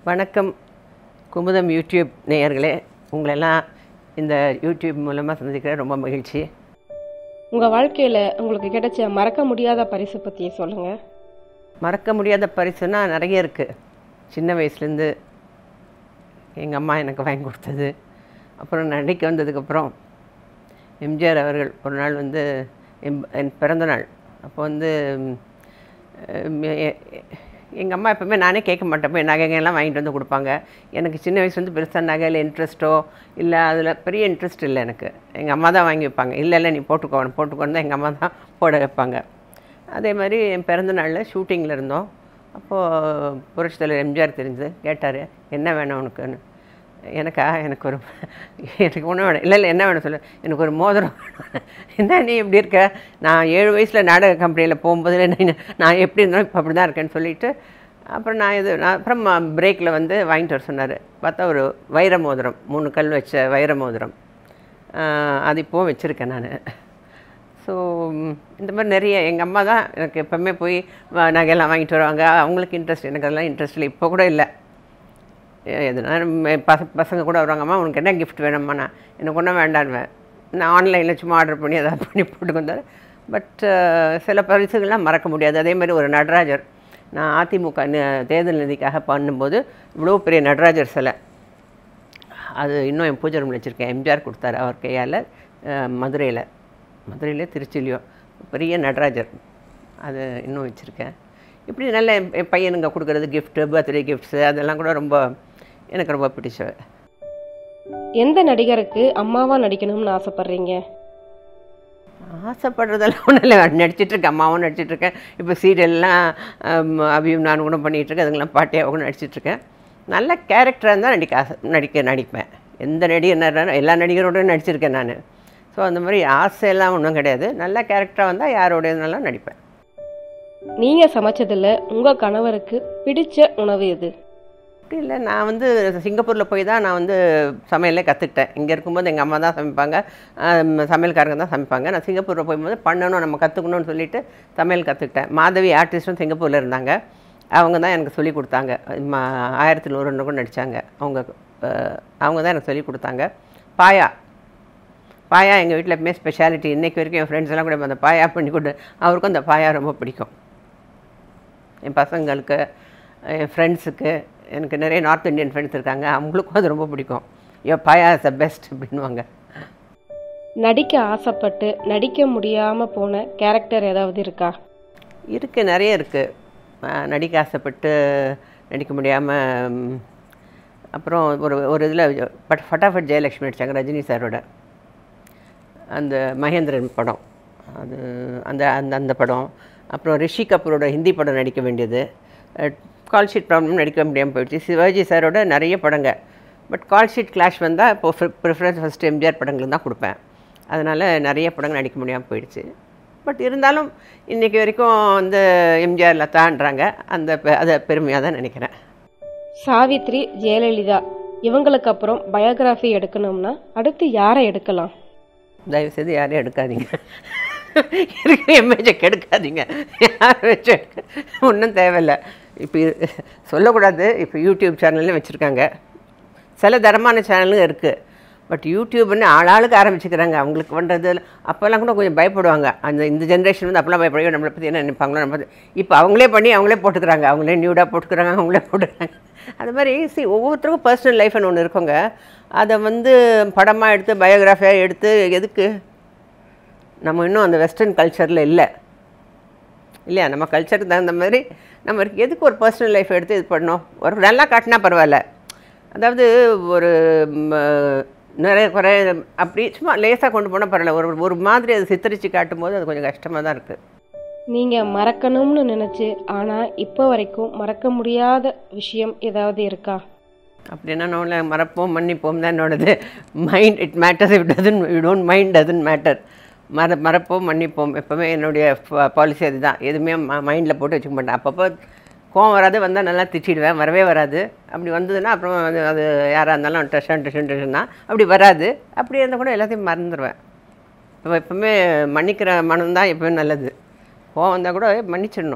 வணக்கம் குமுதம் யூடியூப் நேயர்களே உங்களெல்லாம் இந்த யூடியூப் மூலமாக சந்திக்கிற ரொம்ப மகிழ்ச்சி உங்கள் வாழ்க்கையில் உங்களுக்கு கிடைச்ச மறக்க முடியாத பரிசு பற்றி சொல்லுங்கள் மறக்க முடியாத பரிசுனா நிறைய இருக்குது சின்ன வயசுலேருந்து எங்கள் அம்மா எனக்கு வாங்கி கொடுத்தது அப்புறம் நடிக்க வந்ததுக்கப்புறம் எம்ஜிஆர் அவர்கள் ஒரு நாள் வந்து என் என் பிறந்த நாள் அப்போ வந்து எங்கள் அம்மா எப்பவுமே நானே கேட்க மாட்டேன் போய் நகைங்கெல்லாம் வாங்கிட்டு வந்து கொடுப்பாங்க எனக்கு சின்ன வயசுலேருந்து பெருசாக நகையில் இன்ட்ரெஸ்ட்டோ இல்லை அதில் பெரிய இன்ட்ரெஸ்ட் இல்லை எனக்கு எங்கள் அம்மா தான் வாங்கி வைப்பாங்க இல்லை இல்லை நீ போட்டுக்கோ போட்டுக்கோன்னு தான் எங்கள் அம்மா தான் போட வைப்பாங்க அதே மாதிரி என் பிறந்த நாளில் ஷூட்டிங்கில் இருந்தோம் அப்போது புரட்சி தலைவர் எம்ஜிஆர் தெரிஞ்சு கேட்டார் என்ன வேணும் உனக்குன்னு எனக்கா எனக்கு ஒரு எனக்கு ஒன்றும் வேணும் இல்லை இல்லை என்ன வேணும் சொல்லு எனக்கு ஒரு மோதிரம் வேணும். என்ன நீ இப்படி இருக்க நான் ஏழு வயசில் நாடக கம்பெனியில் போகும்போது நீ நான் எப்படி இருந்தாலும் இப்போ அப்படி தான் இருக்கேன்னு சொல்லிட்டு அப்புறம் நான் இது நான் அப்புறம் பிரேக்கில் வந்து வாங்கிட்டு வர சொன்னார் பார்த்தா ஒரு வைர மோதிரம் மூணு கல் வச்ச வைர மோதிரம் ஆஹ் அது இப்போவும் வச்சுருக்கேன் நான் ஸோ இந்த மாதிரி நிறைய எங்கள் அம்மா தான் எனக்கு எப்போவுமே போய் வ- நகையெல்லாம் வாங்கிட்டு வருவாங்க அவங்களுக்கு இன்ட்ரெஸ்ட் எனக்கு அதெல்லாம் இன்ட்ரெஸ்ட் இல்லை இப்போ கூட இல்லை எதுனா பச பசங்க கூட வருவாங்க அம்மா உனக்கு என்ன கிஃப்ட் வேணும்மா நான் எனக்கு ஒன்றும் வேண்டான்வேன் நான் ஆன்லைனில் சும்மா ஆர்டர் பண்ணி எதாவது பண்ணி போட்டு வந்தார் பட் சில பரிசுகள்லாம் மறக்க முடியாது அதே மாதிரி ஒரு நடராஜர் நான் அதிமுக நி- தேர்தல் நிதிக்காக பண்ணும்போது இவ்வளோ பெரிய நடராஜர் சிலை அது இன்னும் என் பூஜை ரூமில் வச்சுருக்கேன் எம்ஜிஆர் கொடுத்தாரு அவர் கையால் மதுரையில் மதுரையில் திருச்சிலையோ பெரிய நடராஜர் அது இன்னும் வச்சுருக்கேன் இப்படி நல்ல என் என் பையனுங்க கொடுக்குறது கிஃப்ட்டு பர்த்டே கிஃப்ட்ஸு அதெல்லாம் கூட ரொம்ப எனக்கு ரொம்ப பிடிச்ச எந்த நடிகருக்கு அம்மாவா நடிக்கணும்னு ஆசைப்படுறீங்க ஆசைப்படுறதெல்லாம் ஒன்றும் இல்லை நடிச்சிட்ருக்கேன் அம்மாவும் நடிச்சிட்ருக்கேன் இப்போ சீரியல்லாம் அபியும் நான் கூட பண்ணிகிட்ருக்கேன் அதுங்கெல்லாம் பாட்டியாக கூட நடிச்சிட்ருக்கேன் நல்ல கேரக்டராக இருந்தால் நடிக்க ஆசை நடிக்க நடிப்பேன் எந்த நடிகர் எல்லா நடிகரோடையும் நடிச்சிருக்கேன் நான் ஸோ அந்த மாதிரி ஆசையெல்லாம் ஒன்றும் கிடையாது நல்ல கேரக்டராக வந்தால் யாரோடையதுனாலும் நடிப்பேன் நீங்கள் சமைச்சதில் உங்கள் கணவருக்கு பிடிச்ச உணவு எது அப்படி இல்லை நான் வந்து சிங்கப்பூரில் போய் தான் நான் வந்து சமையலே கற்றுக்கிட்டேன் இங்கே இருக்கும்போது எங்கள் அம்மா தான் சமைப்பாங்க ஆம், சமையல்காரங்க தான் சமைப்பாங்க நான் சிங்கப்பூரில் போகும்போது பண்ணணும் நம்ம கற்றுக்கணும்னு சொல்லிட்டு சமையல் கற்றுக்கிட்டேன் மாதவி ஆர்டிஸ்ட்டும் சிங்கப்பூரில் இருந்தாங்க அவங்க தான் எனக்கு சொல்லி கொடுத்தாங்க ம ஆயிரத்தி நூறுன்னு கூட நடித்தாங்க அவங்க அஹ், அவங்க தான் எனக்கு சொல்லி கொடுத்தாங்க பாயா பாயா எங்கள் வீட்டில் எப்பவுமே ஸ்பெஷாலிட்டி இன்றைக்கி வரைக்கும் என் ஃப்ரெண்ட்ஸ் எல்லாம் கூட அந்த பாயா பண்ணி கொடு அவருக்கும் அந்த பாயா ரொம்ப பிடிக்கும் என் பசங்களுக்கு என் ஃப்ரெண்ட்ஸுக்கு எனக்கு நிறைய நார்த் இந்தியன் ஃப்ரெண்ட்ஸ் இருக்காங்க அவங்களுக்கும் அது ரொம்ப பிடிக்கும் யோ பாயா இஸ் த பெஸ்ட் அப்படின்வாங்க நடிக்க ஆசைப்பட்டு நடிக்க முடியாமல் போன கேரக்டர் ஏதாவது இருக்கா இருக்குது நிறைய இருக்குது நடிக்க ஆசைப்பட்டு நடிக்க முடியாமல் அப்புறம் ஒரு ஒரு இதில் பட் ஃபட்டாஃபட் ஜெயலக்ஷ்மி நடித்தாங்க ரஜினி சாரோட அந்த மகேந்திரன் படம் அது அந்த அந்த அந்த படம் அப்புறம் ரிஷி கபூரோட ஹிந்தி படம் நடிக்க வேண்டியது கால் ஷீட் ப்ராப்ளம் நடிக்க முடியாமல் போயிடுச்சு சிவாஜி சாரோட நிறைய படங்க பட் கால் ஷீட் கிளாஷ் வந்தால் இப்போ ப்ரிஃபரன்ஸ் ஃபஸ்ட்டு எம்ஜிஆர் படங்கள் தான் கொடுப்பேன் அதனால் நிறைய படங்கள் நடிக்க முடியாமல் போயிடுச்சு பட் இருந்தாலும் இன்றைக்கி வரைக்கும் வந்து எம்ஜிஆர் லதான்றாங்க அந்த பெ- அதை பெருமையாக தான் நினைக்கிறேன் சாவித்ரி ஜெயலலிதா இவங்களுக்கு அப்புறம் பயோகிராஃபி எடுக்கணும்னா அடுத்து யாரை எடுக்கலாம் தயவுசெய்து யாரையும் எடுக்காதீங்க இருக்கிற இமேஜை கெடுக்காதீங்க யார் வச்சு ஒன்றும் தேவையில்லை இப்போ இ- சொல்லக்கூடாது இப்போ யூடியூப் சேனல்லையும் வச்சுருக்காங்க சில தரமான சேனலும் இருக்குது பட் யூடியூப்னு ஆளாளுக்கு ஆரம்பிச்சுக்கிறாங்க அவங்களுக்கு பண்ணுறது அப்போல்லாம் கூட கொஞ்சம் பயப்படுவாங்க அந்த இந்த ஜென்ரேஷன் வந்து அப்போல்லாம் பயப்படுவோம் நம்மளை பற்றி என்ன நினைப்பாங்களோ நம்ம பத்தி- இப்போ அவங்களே பண்ணி அவங்களே போட்டுக்கிறாங்க அவங்களே நியூடாக போட்டுக்கிறாங்க அவங்களே போட்டுக்கிறாங்க அது மாதிரி சி ஒவ்வொருத்தருக்கும் பர்சனல் லைஃப்னு ஒன்று இருக்குங்க அதை வந்து படமாக எடுத்து பயோகிராஃபியாக எடுத்து எதுக்கு நம்ம இன்னும் அந்த வெஸ்டர்ன் கல்ச்சரில் இல்லை இல்லையா நம்ம கல்ச்சருக்கு தகுந்த மாதிரி நம்ம எதுக்கு ஒரு பர்சனல் லைஃப் எடுத்து இது பண்ணோம் ஒரு நல்லா காட்டினா பரவாயில்ல அதாவது ஒரு ம, நிறைய குறை அப்படி சும்மா லேசாக கொண்டு போனால் பரவாயில்ல ஒரு ஒரு மாதிரி அதை சித்தரித்து காட்டும்போது அது கொஞ்சம் கஷ்டமாக தான் இருக்குது நீங்கள் மறக்கணும்னு நினச்சி ஆனால் இப்போ வரைக்கும் மறக்க முடியாத விஷயம் ஏதாவது இருக்கா அப்படின்னா நான் மறப்போம் மன்னிப்போம் தான் என்னோடது mind it matters it doesn't you don't mind doesn't matter மற மறப்போம் மன்னிப்போம் எப்போவுமே என்னுடைய பாலிசி அதுதான் எதுவுமே மைண்டில் போட்டு வச்சுக்க மாட்டேன் அப்பப்போ கோவம் வராது வந்தால் நல்லா திட்டிடுவேன் வரவே வராது அப்படி வந்ததுன்னா அப்புறம் அது அது யாராக இருந்தாலும் டெஷன் டெஷன் டெஷன் தான் அப்படி வராது அப்படி இருந்தால் கூட எல்லாத்தையும் மறந்துடுவேன் இப்போ எப்பவுமே மன்னிக்கிற மனம் தான் எப்பவுமே நல்லது கோவம் வந்தால் கூட மன்னிச்சிடணும்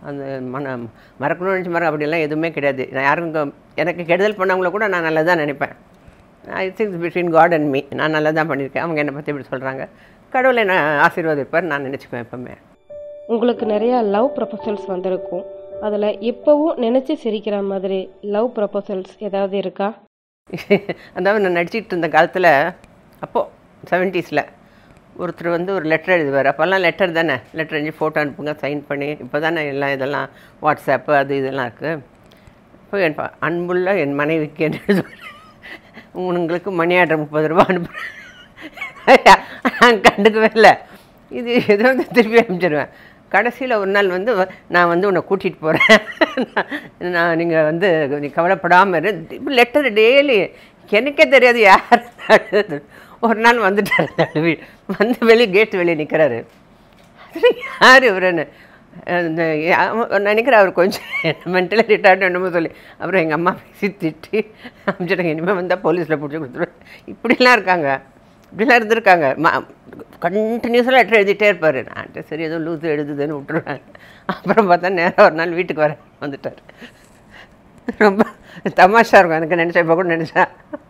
அந்த மன மறக்கணும்னு நினச்சி மறக்க அப்படியெல்லாம் எதுவுமே கிடையாது நான் யாரும் இங்க- எனக்கு கெடுதல் பண்ணவங்கள கூட நான் நல்லா தான் நினைப்பேன் I think between God and me நான் நல்லா தான் பண்ணியிருக்கேன் அவங்க என்னை பற்றி இப்படி சொல்கிறாங்க கடவுளை நான் ஆசீர்வதிப்பார் நான் நினச்சிக்குவேன் எப்பவுமே உங்களுக்கு நிறைய லவ் ப்ரொபோசல்ஸ் வந்திருக்கும் அதில் இப்போவும் நினச்சி சிரிக்கிற மாதிரி லவ் ப்ரொபோசல்ஸ் ஏதாவது இருக்கா அதாவது நான் நடிச்சிட்டு இருந்த காலத்தில் அப்போது செவன்ட்டீஸில் ஒருத்தர் வந்து ஒரு லெட்டர் எழுதுவார் அப்போல்லாம் லெட்டர் தானே லெட்டர் எழுதி ஃபோட்டோ அனுப்புங்க சைன் பண்ணி இப்போ தானே எல்லாம் இதெல்லாம் வாட்ஸ்அப்பு அது இதெல்லாம் இருக்குது இப்போ என் ப- அன்புள்ள என் மனைவிக்கு என்ன எழுதுவார் உங்களுக்கு மணி ஆர்டர் முப்பது ரூபா அனுப்புகிறேன் நான் கண்டுக்கவே இல்லை இது ஏதோ வந்து திருப்பி அனுப்பிச்சிடுவேன் கடைசியில் ஒரு நாள் வந்து வ- நான் வந்து உன்னை கூட்டிகிட்டு போகிறேன் நான் நீங்கள் வந்து நீ கவலைப்படாமல் இரு இப்போ லெட்டர் டெய்லி எனக்கே தெரியாது யார் எழுதுறது. ஒரு நாள் வந்துட்டார் நடுவி வந்து வெளியே கேட் வெளியே நிற்கிறாரு யார் இவருன்னு இந்த நான் நினைக்கிறேன் அவர் கொஞ்சம் மென்டலி ரிட்டார்ட் என்னமோ சொல்லி அப்புறம் எங்கள் அம்மா பேசி திட்டி அமைச்சிட்டாங்க இனிமேல் வந்தால் போலீஸில் பிடிச்சி கொடுத்துருவேன் இப்படிலாம் இருக்காங்க இப்படிலாம் இருந்திருக்காங்க மா கண்டினியூஸாக லெட்டர் எழுதிட்டே இருப்பார் நான் சரி ஏதோ லூத்து எழுதுதுன்னு விட்டுருவேன் அப்புறம் பார்த்தா நேராக ஒரு நாள் வீட்டுக்கு வர வந்துட்டார் ரொம்ப தமாஷா இருக்கும் எனக்கு நினச்சா இப்போ கூட நினச்சா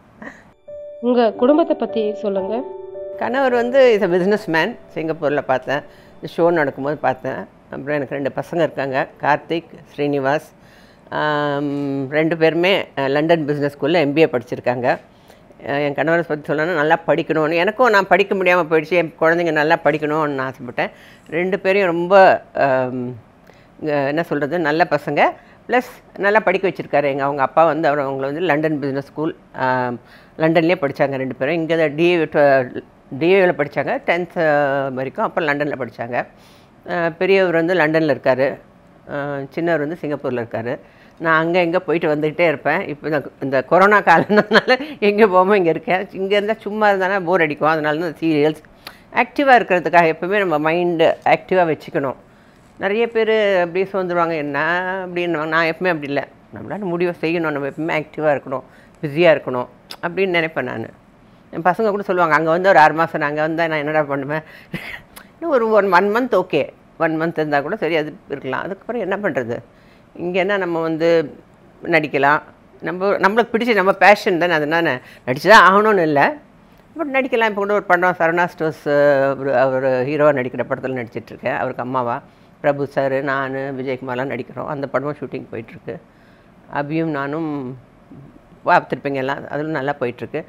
உங்கள் குடும்பத்தை பற்றி சொல்லுங்கள் கணவர் வந்து இஸ் அ பிஸ்னஸ் மேன் சிங்கப்பூரில் பார்த்தேன் இந்த ஷோ நடக்கும்போது பார்த்தேன் அப்புறம் எனக்கு ரெண்டு பசங்க இருக்காங்க கார்த்திக் ஸ்ரீனிவாஸ் ஆம், ரெண்டு பேருமே அஹ், லண்டன் பிஸ்னஸ் ஸ்கூலில் எம்பிஏ படிச்சிருக்காங்க அஹ், என் கணவரை பற்றி சொல்லணும்னா நல்லா படிக்கணும்னு எனக்கும் நான் படிக்க முடியாமல் போயிடுச்சு என் குழந்தைங்க நல்லா படிக்கணும்னு ஆசைப்பட்டேன் ரெண்டு பேரையும் ரொம்ப ஆம், இங்க என்ன சொல்கிறது நல்ல பசங்க ப்ளஸ் நல்லா படிக்க வச்சுருக்காரு எங்கள் அவங்க அப்பா வந்து அவர் அவங்கள வந்து லண்டன் பிஸ்னஸ் ஸ்கூல் லண்டன்லேயே படித்தாங்க ரெண்டு பேரும் இங்கே தான் டிஏ டிஏவில் படித்தாங்க டென்த்து வரைக்கும் அப்புறம் லண்டனில் படித்தாங்க பெரியவர் வந்து லண்டனில் இருக்கார் சின்னவர் வந்து சிங்கப்பூரில் இருக்கார் நான் அங்கே எங்கே போயிட்டு வந்துக்கிட்டே இருப்பேன் இப்போ இந்த இந்த கொரோனா காலம்னால எங்கே போகாமல் இங்கே இருக்கேன் இங்கே இருந்தால் சும்மா இருந்தால் போர் அடிக்கும் அதனால தான் சீரியல்ஸ் ஆக்டிவாக இருக்கிறதுக்காக எப்பவுமே நம்ம மைண்டு ஆக்டிவாக வச்சுக்கணும் நிறைய பேர் அப்படியே சோர்ந்துருவாங்க என்ன அப்படின்னு நான் எப்பவுமே அப்படி இல்லை நம்மளால முடிவை செய்யணும் நம்ம எப்பவுமே ஆக்டிவாக இருக்கணும் பிஸியாக இருக்கணும் அப்படின்னு நினைப்பேன் நான் என் பசங்க கூட சொல்லுவாங்க அங்கே வந்து ஒரு ஆறு மாதம் நான் அங்கே வந்தால் நான் என்னடா பண்ணுவேன் இன்னும் ஒரு one one month okay one month இருந்தால் கூட சரி அது இருக்கலாம் அதுக்கப்புறம் என்ன பண்ணுறது இங்கே என்ன நம்ம வந்து நடிக்கலாம் நம்ம நம்மளுக்கு பிடிச்ச நம்ம பேஷன் தானே அதனால நடிச்சு தான் ஆகணும்னு இல்லை பட் நடிக்கலாம் இப்போ கூட ஒரு படம் சரணா ஸ்டோர்ஸ் அவர் அவர் ஹீரோவாக நடிக்கிற படத்தில் நடிச்சிட்ருக்கேன் அவருக்கு அம்மாவா பிரபு சார் நான் விஜயகுமார்லாம் நடிக்கிறோம் அந்த படமும் ஷூட்டிங் போயிட்டுருக்கு அபியும் நானும் பார்த்துருப்பீங்க எல்லாம் அதிலும் நல்லா போயிட்டுருக்கு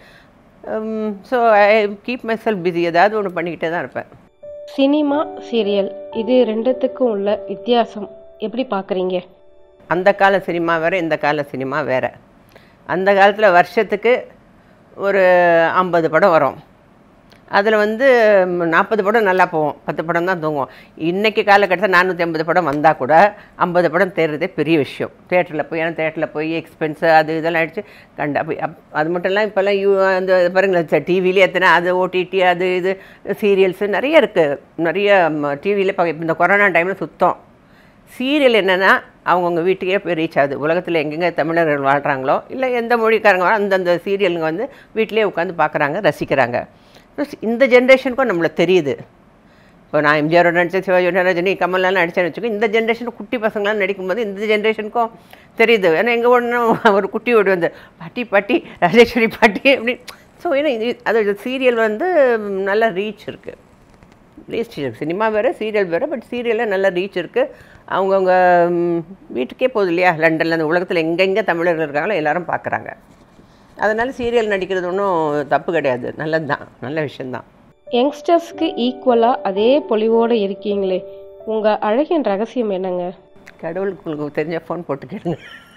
so I keep my self busy ஏதாவது ஒன்று பண்ணிக்கிட்டே தான் இருப்பேன் சினிமா சீரியல் இது ரெண்டுத்துக்கும் உள்ள வித்தியாசம் எப்படி பார்க்குறீங்க அந்த கால சினிமா வேறு இந்த கால சினிமா வேறு அந்த காலத்தில் வருஷத்துக்கு ஒரு ஐம்பது படம் வரும் அதில் வந்து நாற்பது படம் நல்லா போவோம் பத்து படம் தான் தூங்குவோம் இன்றைக்கி காலகட்டத்தில் நானூற்றி ஐம்பது படம் வந்தால் கூட ஐம்பது படம் தேடுறதே பெரிய விஷயம் தேட்டரில் போய் ஏன்னா தேட்டரில் போய் எக்ஸ்பென்ஸு அது இதெல்லாம் அடிச்சு கண்டா போய் அப் அது மட்டும் இல்லாமல் இப்போல்லாம் யூ அந்த பாருங்களேன் டிவிலே எத்தனை அது ஓடிடி அது இது சீரியல்ஸு நிறைய இருக்குது நிறைய டிவியில் இப்போ இந்த கொரோனா டைமில் சுத்தம் சீரியல் என்னென்னா அவங்கவுங்க வீட்டுக்கே போய் ரீச் ஆகுது உலகத்தில் எங்கெங்கே தமிழர்கள் வாழ்கிறாங்களோ இல்லை எந்த மொழிக்காரங்க வாழ் அந்தந்த சீரியலுங்க வந்து வீட்டிலே உட்காந்து பார்க்குறாங்க ரசிக்கிறாங்க ப்ளஸ் இந்த ஜென்ரேஷனுக்கும் நம்மளை தெரியுது இப்போ நான் எம்ஜிஆரோட நடித்தேன் சிவாஜியோட ரஜினி கமல்லாம் நடித்தேன்னு வச்சுக்கோ இந்த ஜென்ரேஷன் குட்டி பசங்களாம் நடிக்கும்போது இந்த ஜென்ரேஷனுக்கும் தெரியுது ஏன்னா எங்கே ஒன்று ஒரு குட்டி ஓடி வந்து பாட்டி பாட்டி ராஜேஸ்வரி பாட்டி அப்படி ஸோ ஏன்னா இது அது சீரியல் வந்து நல்ல ரீச் இருக்குது ரீச் சினிமா வேறு சீரியல் வேறு பட் சீரியலில் நல்ல ரீச் இருக்குது அவங்கவுங்க ம், வீட்டுக்கே போகுது இல்லையா லண்டனில் அந்த உலகத்தில் எங்கெங்கே தமிழர்கள் இருக்காங்களோ எல்லாரும் பார்க்குறாங்க அதனால் சீரியல் நடிக்கிறது ஒன்றும் தப்பு கிடையாது நல்லது தான் நல்ல விஷயந்தான் யங்ஸ்டர்ஸ்க்கு ஈக்குவலாக அதே பொலிவோடு இருக்கீங்களே உங்கள் அழகின் ரகசியம் என்னங்க கடவுளுக்கு உங்களுக்கு தெரிஞ்ச ஃபோன் போட்டு கேளுங்க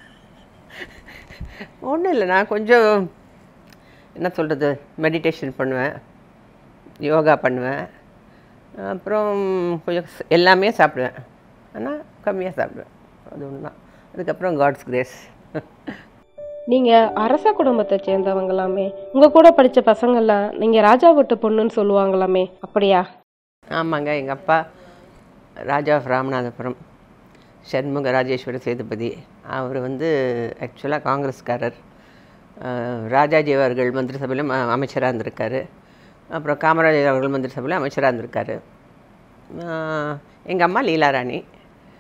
ஒன்றும் இல்லை நான் கொஞ்சம் என்ன சொல்கிறது மெடிடேஷன் பண்ணுவேன் யோகா பண்ணுவேன் அப்புறம் கொஞ்சம் ஸ்- எல்லாமே சாப்பிடுவேன் ஆனால் கம்மியாக சாப்பிடுவேன் அது ஒன்று தான் அதுக்கப்புறம் காட்ஸ் கிரேஸ் நீங்கள் அரச குடும்பத்தை சேர்ந்தவங்களாமே உங்கள் கூட படித்த பசங்கள்லாம் நீங்கள் ராஜா வீட்டு பொண்ணுன்னு சொல்லுவாங்களாமே அப்படியா ஆமாங்க எங்கள் அப்பா ராஜா ஆஃப் ராமநாதபுரம் சண்முக ராஜேஸ்வர சேதுபதி அவர் வந்து ஆக்சுவலாக காங்கிரஸ்காரர் அஹ், ராஜாஜி அவர்கள் மந்திரி சபையில் அமைச்சராக இருந்திருக்காரு அப்புறம் காமராஜர் அவர்கள் மந்திரி சபையில் அமைச்சராக இருந்திருக்காரு எங்கள் அம்மா லீலாராணி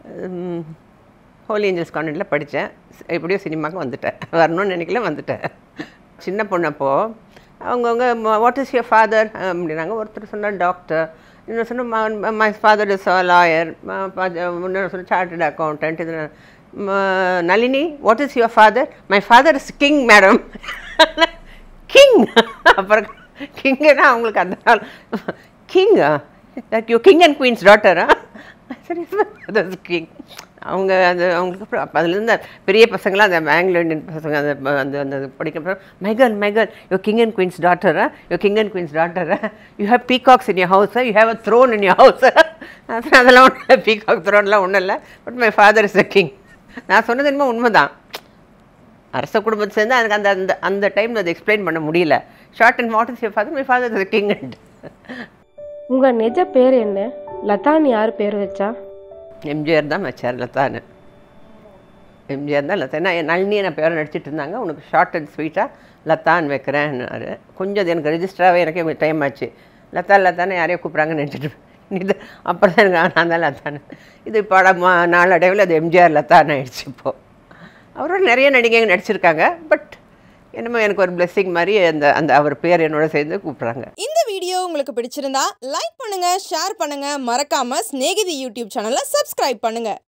ஹோலி ஏஞ்சல்ஸ் கான்வெண்ட்டில் படித்தேன் எப்படியோ சினிமாவுக்கு வந்துட்டேன் வரணும்னு நினைக்கல வந்துட்டேன் சின்ன பொண்ணப்போ அவங்கவுங்க வாட் இஸ் யுவர் ஃபாதர் அப்படின்னாங்க ஒருத்தர் சொன்னார் டாக்டர் இன்னொரு சொன்ன மை ஃபாதர் இஸ் லாயர் இன்னொரு சொன்ன சார்ட்டட் அக்கௌண்டன்ட் இது ம- Nalini what is your father my father is king madam king அப்புறம் கிங்குன்னா அவங்களுக்கு அந்த நாள் கிங்கா that you king and queen's டாட்டரா சரி கிங் அவங்க அந்த அவங்களுக்கு அப்புறம் அப்போ அதுலேருந்து பெரிய பசங்களாம் அந்த ஆங்கிலோ இந்தியன் பசங்க அந்த அந்த அந்த படிக்கிற Michael Michael you king and queen's டாட்டரா யோ கிங் அண்ட் குயின்ஸ் டாட்டரா you have peacocks in your house you have a throne in your house அதெல்லாம் ஒன்றும் இல்லை பீகாக் த்ரோன்லாம் ஒன்றும் இல்லை but my father is a king நான் சொன்னது என்னமோ உண்மைதான் அரச குடும்பத்தை சேர்ந்து எனக்கு அந்த அந்த அந்த டைமில் அதை எக்ஸ்பிளைன் பண்ண முடியல short and what is your father my father is king and உங்க நிஜ பேர் என்ன லதான்னு யார் பேர் வச்சா எம்ஜிஆர் தான் வச்சார் லதான்னு எம்ஜிஆர் தான் லதா நான் நளினி நான் பேரை நடிச்சிட்டு இருந்தாங்க உனக்கு ஷார்ட் அண்ட் ஸ்வீட்டாக லதான்னு வைக்கிறேன்னாரு கொஞ்சம் அது எனக்கு ரெஜிஸ்டராகவே எனக்கு டைம் ஆச்சு லதா லதான்னு யாரையோ கூப்பிட்றாங்கன்னு நினச்சிட்டு இது அப்புறம் தான் எனக்கு நான் தான் லதான்னு இது படம் நாளடைவில் அது எம்ஜிஆர் லதான்னு ஆயிடுச்சு இப்போது அவரோட நிறைய நடிகைங்க நடிச்சிருக்காங்க பட் என்னமோ எனக்கு ஒரு blessing மாதிரி அந்த அந்த அவர் பேர் என்னோட சேர்ந்து கூப்பிட்றாங்க இந்த வீடியோ உங்களுக்கு பிடிச்சிருந்தா லைக் பண்ணுங்க ஷேர் பண்ணுங்க மறக்காம ஸ்நேகிதி யூடியூப் சேனலை சப்ஸ்கிரைப் பண்ணுங்க